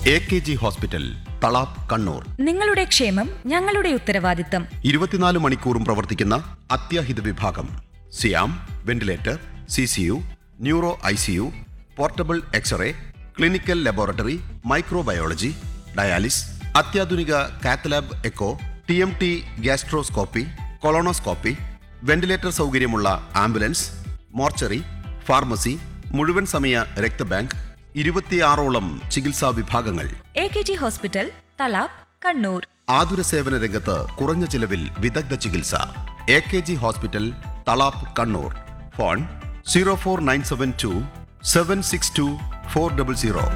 A K G hospital Thalap Kannur നിങ്ങളുടെ ക്ഷേമം ഞങ്ങളുടെ ഉത്തരവാദിത്തം ഇരുപത്തിനാല് മണിക്കൂറും പ്രവർത്തിക്കുന്ന അത്യാഹിത വിഭാഗം സിയാം ventilator C C U neuro I C U portable x-ray clinical laboratory microbiology dialysis അത്യാധുനിക cath lab echo T M T gastroscopy colonoscopy ventilator സൗകര്യമുള്ള ആംബുലൻസ് മോർച്ചറി ഫാർമസി മുഴുവൻ സമയ രക്തബാങ്ക് ഇരുപത്തിയാറോളം ചികിത്സാ വിഭാഗങ്ങൾ A K G hospital Thalap Kannur ആതുര സേവന രംഗത്ത് കുറഞ്ഞ ചിലവിൽ വിദഗ്ധ ചികിത്സ A K G hospital Thalap Kannur phone zero four nine seven two seven six two four double zero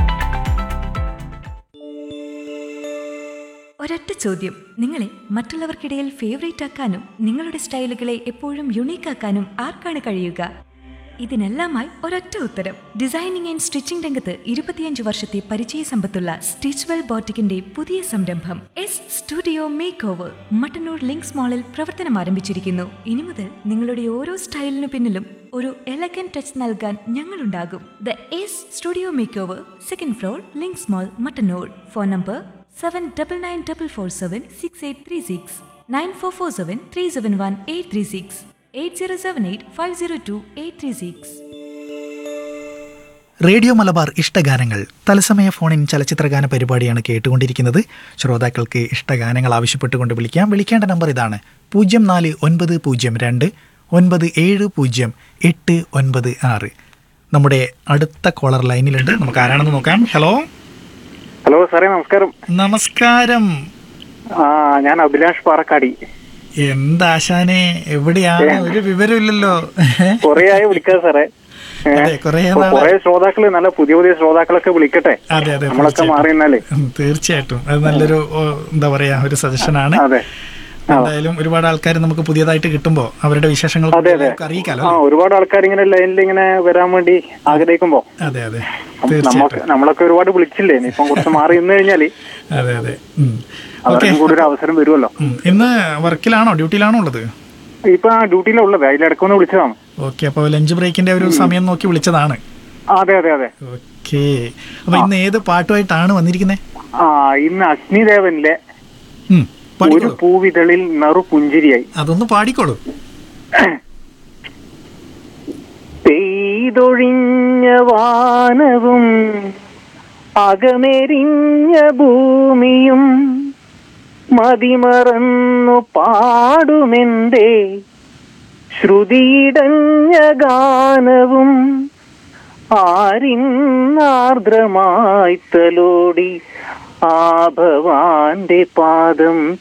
ഒരൊറ്റ ചോദ്യം നിങ്ങളെ മറ്റുള്ളവർക്കിടയിൽ ഫേവറേറ്റ് ആക്കാനും നിങ്ങളുടെ സ്റ്റൈലുകളെ എപ്പോഴും യുണീക്ക് ആക്കാനും ആർക്കാണ് കഴിയുക ഇതിനെല്ലാമായി ഒരൊറ്റ ഉത്തരം ഡിസൈനിങ് ആൻഡ് സ്റ്റിച്ചിംഗ് രംഗത്ത് ഇരുപത്തിയഞ്ച് വർഷത്തെ പരിചയ സമ്പത്തുള്ള സ്റ്റിച്ച്വെൽ ബോട്ടിക്കിന്റെ പുതിയ സംരംഭം S studio make over Mattannur Links മാളിൽ പ്രവർത്തനം ആരംഭിച്ചിരിക്കുന്നു ഇനി മുതൽ നിങ്ങളുടെ ഓരോ സ്റ്റൈലിനു പിന്നിലും ഒരു എലഗൻ ടച്ച് നൽകാൻ ഞങ്ങളുണ്ടാകും the S studio make over second floor Links mall Mattannur phone number seven double nine double four seven six eight three six nine four four seven three seven one eight three six eight zero seven eight five zero two eight three six radio Malabar ഇഷ്ടഗാനങ്ങൾ തത്സമയ ഫോണിൻ ചലച്ചിത്രഗാന പരിപാടിയാണ് കേട്ടുകൊണ്ടിരിക്കുന്നത് ശ്രോതാക്കൾക്ക് ഇഷ്ടഗാനങ്ങൾ ആവശ്യപ്പെട്ടുകൊണ്ട് വിളിക്കാം വിളിക്കേണ്ട number ഇതാണ് പൂജ്യം നാല് ഒൻപത് പൂജ്യം രണ്ട് ഒൻപത് ഏഴ് പൂജ്യം എട്ട് ഒൻപത് ആറ് നമ്മുടെ അടുത്ത കോളർ ലൈനിലുണ്ട് നമുക്ക് ആരാണെന്ന് നോക്കാം ഹലോ ഹലോ സാറേ നമസ്കാരം നമസ്കാരം ആ ഞാൻ അഭിലാഷ് പാറക്കാടി എന്താശാനെ എവിടെയാണ് ഒരു വിവരമില്ലല്ലോ കൊറേ ആയി വിളിക്കാതെ സാറേ ഏ, അതെ കുറേ ഇപ്പൊ നാളെ കൊറേ ശ്രോതാക്കള് നല്ല പുതിയ പുതിയ ശ്രോതാക്കളൊക്കെ വിളിക്കട്ടെ അതെ അതെ നമ്മളൊക്കെ തീർച്ചയായിട്ടും. മാറി നിന്നാലേ ഉം, തീർച്ചയായിട്ടും അത് നല്ലൊരു ഓ, എന്താ പറയാ ഒരു സജഷനാണ് അതെ എന്തായാലും ഒരുപാട് ആൾക്കാർ നമുക്ക് പുതിയതായിട്ട് കിട്ടുമ്പോൾ അവരുടെ വിശേഷങ്ങൾ അതെ അതെ നമുക്ക് അറിയിക്കാലോ ആ അല്ലേ? ഒരുപാട് ആൾക്കാർ ഇങ്ങനെ ലൈനിൽ ഇങ്ങനെ വരാൻ വേണ്ടി ആഗ്രഹിക്കുമ്പോ അതെ അതെ നമുക്ക് തീർച്ചയായിട്ടും നമ്മളൊക്കെ ഒരുപാട് വിളിച്ചില്ലേ ഇനിയിപ്പം കുറച്ച് മാറി നിന്ന് കഴിഞ്ഞാല് അതെ അതെ ഉം. ഓക്കെ അവർക്കും കൂടി ഒരു അവസരം വരുമല്ലോ ഉം. ഇന്ന് വർക്കിലാണോ ഡ്യൂട്ടിയിലാണോ ഉള്ളത് ഇപ്പൊ ആ ഡ്യൂട്ടിയിലാണ് ഉള്ളത് അതിലിടക്കൊന്ന് വിളിച്ചതാണ് ഓക്കെ അപ്പോൾ ലഞ്ച് ബ്രേക്കിന്റെ ഒരു സമയം നോക്കി വിളിച്ചതാണ് ആ, അതെ അതെ അതെ ഓക്കെ അപ്പൊ ഇന്ന് ഏത് പാട്ടുമായിട്ടാണ് വന്നിരിക്കുന്നത് ആ ഇന്ന് അഗ്നിദേവനിലെ ഒരു പാടിക്കോളൂ പൂവിതളിൽ നറു പുഞ്ചിരിയായി അതൊന്ന് പാടിക്കോളൂ പെയ്തൊഴിഞ്ഞ വാനവും അകമെരിഞ്ഞ ഭൂമിയും മതിമറന്നു പാടുമെന്തേ ശ്രുതിയിടഞ്ഞ ഗാനവും ആരിന്നാർദ്രമായി തലോടി ആ ഭവാന്റെ പാദം